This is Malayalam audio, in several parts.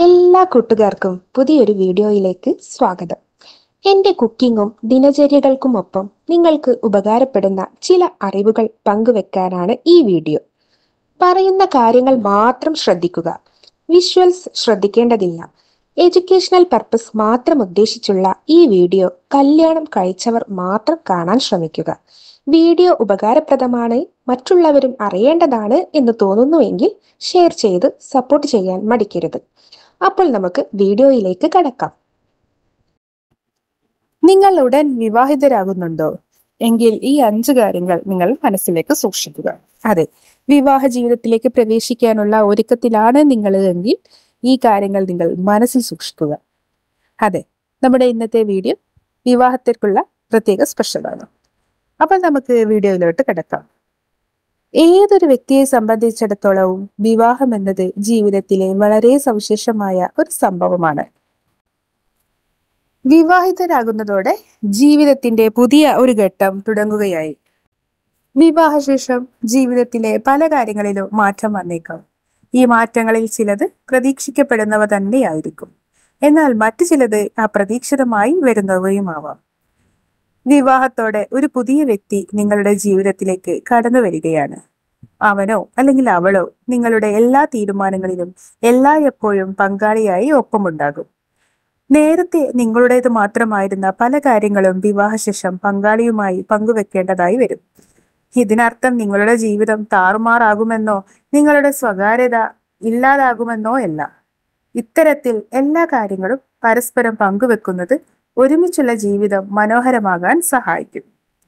എല്ലാ കൂട്ടുകാർക്കും പുതിയൊരു വീഡിയോയിലേക്ക് സ്വാഗതം എൻ്റെ കുക്കിങ്ങും ദിനചര്യകൾക്കുമൊപ്പം നിങ്ങൾക്ക് ഉപകാരപ്പെടുന്ന ചില അറിവുകൾ പങ്കുവെക്കാനാണ് ഈ വീഡിയോ പറയുന്ന കാര്യങ്ങൾ മാത്രം ശ്രദ്ധിക്കുക വിഷ്വൽസ് ശ്രദ്ധിക്കേണ്ടതില്ല എഡ്യൂക്കേഷണൽ പർപ്പസ് മാത്രം ഉദ്ദേശിച്ചുള്ള ഈ വീഡിയോ കല്യാണം കഴിച്ചവർ മാത്രം കാണാൻ ശ്രമിക്കുക വീഡിയോ ഉപകാരപ്രദമാണ് മറ്റുള്ളവരും അറിയേണ്ടതാണ് എന്ന് തോന്നുന്നുവെങ്കിൽ ഷെയർ ചെയ്ത് സപ്പോർട്ട് ചെയ്യാൻ മടിക്കരുത് അപ്പോൾ നമുക്ക് വീഡിയോയിലേക്ക് കടക്കാം നിങ്ങൾ ഉടൻ വിവാഹിതരാകുന്നുണ്ടോ എങ്കിൽ ഈ അഞ്ച് കാര്യങ്ങൾ നിങ്ങൾ മനസ്സിലേക്ക് സൂക്ഷിക്കുക അതെ വിവാഹ ജീവിതത്തിലേക്ക് പ്രവേശിക്കാനുള്ള ഒരുക്കത്തിലാണ് നിങ്ങൾ എങ്കിൽ ഈ കാര്യങ്ങൾ നിങ്ങൾ മനസ്സിൽ സൂക്ഷിക്കുക അതെ നമ്മുടെ ഇന്നത്തെ വീഡിയോ വിവാഹത്തിലേക്കുള്ള പ്രത്യേക സ്പെഷ്യലാണ് അപ്പോൾ നമുക്ക് വീഡിയോയിലോട്ട് കിടക്കാം ഏതൊരു വ്യക്തിയെ സംബന്ധിച്ചിടത്തോളവും വിവാഹം എന്നത് ജീവിതത്തിലെ വളരെ സവിശേഷമായ ഒരു സംഭവമാണ് വിവാഹിതരാകുന്നതോടെ ജീവിതത്തിന്റെ പുതിയ ഒരു ഘട്ടം തുടങ്ങുകയായി വിവാഹശേഷം ജീവിതത്തിലെ പല കാര്യങ്ങളിലും മാറ്റം വന്നേക്കാം ഈ മാറ്റങ്ങളിൽ ചിലത് പ്രതീക്ഷിക്കപ്പെടുന്നവ തന്നെയായിരിക്കും എന്നാൽ മറ്റു ചിലത് അപ്രതീക്ഷിതമായി വരുന്നവയുമാവാം വിവാഹത്തോടെ ഒരു പുതിയ വ്യക്തി നിങ്ങളുടെ ജീവിതത്തിലേക്ക് കടന്നു വരികയാണ് അവനോ അല്ലെങ്കിൽ അവളോ നിങ്ങളുടെ എല്ലാ തീരുമാനങ്ങളിലും എല്ലാ എപ്പോഴും പങ്കാളിയായി ഒപ്പമുണ്ടാകും നേരത്തെ നിങ്ങളുടേത് മാത്രമായിരുന്ന പല കാര്യങ്ങളും വിവാഹശേഷം പങ്കാളിയുമായി പങ്കുവെക്കേണ്ടതായി വരും ഇതിനർത്ഥം നിങ്ങളുടെ ജീവിതം താറുമാറാകുമെന്നോ നിങ്ങളുടെ സ്വകാര്യത ഇല്ലാതാകുമെന്നോ അല്ല ഇത്തരത്തിൽ എല്ലാ കാര്യങ്ങളും പരസ്പരം പങ്കുവെക്കുന്നത് ഒരുമിച്ചുള്ള ജീവിതം മനോഹരമാകാൻ സഹായിക്കും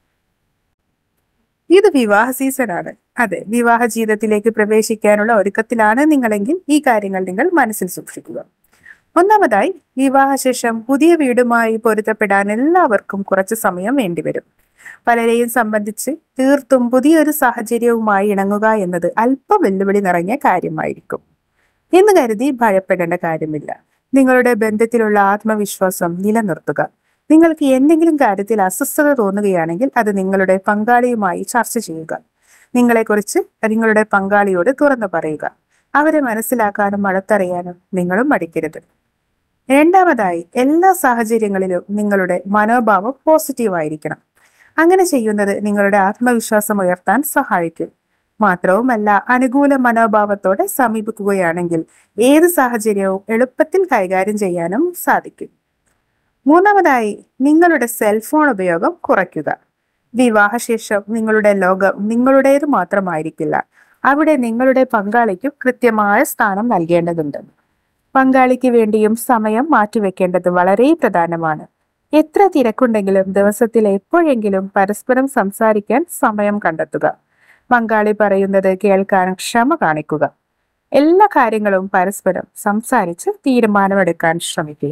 ഇത് വിവാഹ സീസണാണ് അതെ വിവാഹ ജീവിതത്തിലേക്ക് പ്രവേശിക്കാനുള്ള ഒരുക്കത്തിലാണ് നിങ്ങളെങ്കിൽ ഈ കാര്യങ്ങൾ നിങ്ങൾ മനസ്സിൽ സൂക്ഷിക്കുക ഒന്നാമതായി വിവാഹശേഷം പുതിയ വീടുമായി പൊരുത്തപ്പെടാൻ എല്ലാവർക്കും കുറച്ച് സമയം വേണ്ടിവരും പലരെയും സംബന്ധിച്ച് തീർത്തും പുതിയൊരു സാഹചര്യവുമായി ഇണങ്ങുക എന്നത് അല്പം വെല്ലുവിളി നിറഞ്ഞ കാര്യമായിരിക്കും എന്ന് കരുതി ഭയപ്പെടേണ്ട കാര്യമില്ല നിങ്ങളുടെ ബന്ധത്തിലുള്ള ആത്മവിശ്വാസം നിലനിർത്തുക നിങ്ങൾക്ക് എന്തെങ്കിലും കാര്യത്തിൽ അസ്വസ്ഥത തോന്നുകയാണെങ്കിൽ അത് നിങ്ങളുടെ പങ്കാളിയുമായി ചർച്ച ചെയ്യുക നിങ്ങളെക്കുറിച്ച് നിങ്ങളുടെ പങ്കാളിയോട് തുറന്നു പറയുക അവരെ മനസ്സിലാക്കാനും അടുത്തറിയാനും നിങ്ങളും മടിക്കരുത് രണ്ടാമതായി എല്ലാ സാഹചര്യങ്ങളിലും നിങ്ങളുടെ മനോഭാവം പോസിറ്റീവായിരിക്കണം അങ്ങനെ ചെയ്യുന്നത് നിങ്ങളുടെ ആത്മവിശ്വാസം ഉയർത്താൻ സഹായിക്കും മാത്രവുമല്ല അനുകൂല മനോഭാവത്തോടെ സമീപിക്കുകയാണെങ്കിൽ ഏത് സാഹചര്യവും എളുപ്പത്തിൽ കൈകാര്യം ചെയ്യാനും സാധിക്കും മൂന്നാമതായി നിങ്ങളുടെ സെൽഫോൺ ഉപയോഗം കുറയ്ക്കുക വിവാഹശേഷം നിങ്ങളുടെ ലോകം നിങ്ങളുടേത് മാത്രമായിരിക്കില്ല അവിടെ നിങ്ങളുടെ പങ്കാളിക്കും കൃത്യമായ സ്ഥാനം നൽകേണ്ടതുണ്ട് പങ്കാളിക്ക് വേണ്ടിയും സമയം മാറ്റിവെക്കേണ്ടത് വളരെ പ്രധാനമാണ് എത്ര തിരക്കുണ്ടെങ്കിലും ദിവസത്തിൽ എപ്പോഴെങ്കിലും പരസ്പരം സംസാരിക്കാൻ സമയം കണ്ടെത്തുക പങ്കാളി പറയുന്നത് കേൾക്കാൻ ക്ഷമ കാണിക്കുക എല്ലാ കാര്യങ്ങളും പരസ്പരം സംസാരിച്ച് തീരുമാനമെടുക്കാൻ ശ്രമിക്കുക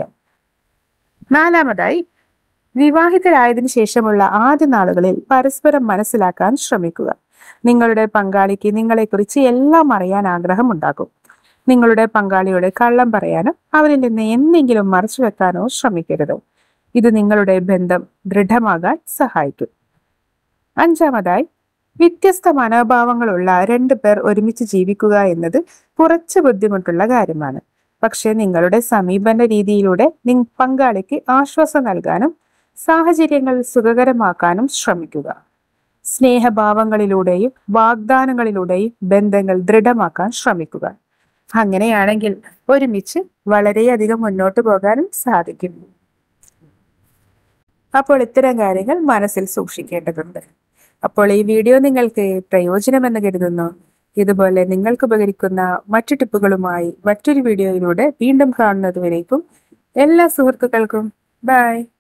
നാലാമതായി വിവാഹിതരായതിനു ശേഷമുള്ള ആദ്യ നാളുകളിൽ പരസ്പരം മനസ്സിലാക്കാൻ ശ്രമിക്കുക നിങ്ങളുടെ പങ്കാളിക്ക് നിങ്ങളെക്കുറിച്ച് എല്ലാം അറിയാൻ ആഗ്രഹമുണ്ടാകും നിങ്ങളുടെ പങ്കാളിയോട് കള്ളം പറയാനോ അവരിൽ നിന്ന് എന്തെങ്കിലും മറച്ചു വെക്കാനോ ശ്രമിക്കരുത് ഇത് നിങ്ങളുടെ ബന്ധം ദൃഢമാകാൻ സഹായിക്കും അഞ്ചാമതായി വ്യത്യസ്ത മനോഭാവങ്ങളുള്ള രണ്ടു പേർ ഒരുമിച്ച് ജീവിക്കുക എന്നത് കുറച്ച് ബുദ്ധിമുട്ടുള്ള കാര്യമാണ് പക്ഷെ നിങ്ങളുടെ സമീപന രീതിയിലൂടെ നി പങ്കാളിക്ക് ആശ്വാസം നൽകാനും സാഹചര്യങ്ങൾ സുഖകരമാക്കാനും ശ്രമിക്കുക സ്നേഹഭാവങ്ങളിലൂടെയും വാഗ്ദാനങ്ങളിലൂടെയും ബന്ധങ്ങൾ ദൃഢമാക്കാൻ ശ്രമിക്കുക അങ്ങനെയാണെങ്കിൽ ഒരുമിച്ച് വളരെയധികം മുന്നോട്ട് പോകാനും സാധിക്കും അപ്പോൾ ഇത്തരം കാര്യങ്ങൾ മനസ്സിൽ സൂക്ഷിക്കേണ്ടതുണ്ട് അപ്പോൾ ഈ വീഡിയോ നിങ്ങൾക്ക് പ്രയോജനമെന്ന് കരുതുന്നു ഇതുപോലെ നിങ്ങൾക്ക് ഉപകരിക്കുന്ന മറ്റു ടിപ്പുകളുമായി മറ്റൊരു വീഡിയോയിലൂടെ വീണ്ടും കാണുന്നതുവരേക്കും എല്ലാ സുഹൃത്തുക്കൾക്കും ബൈ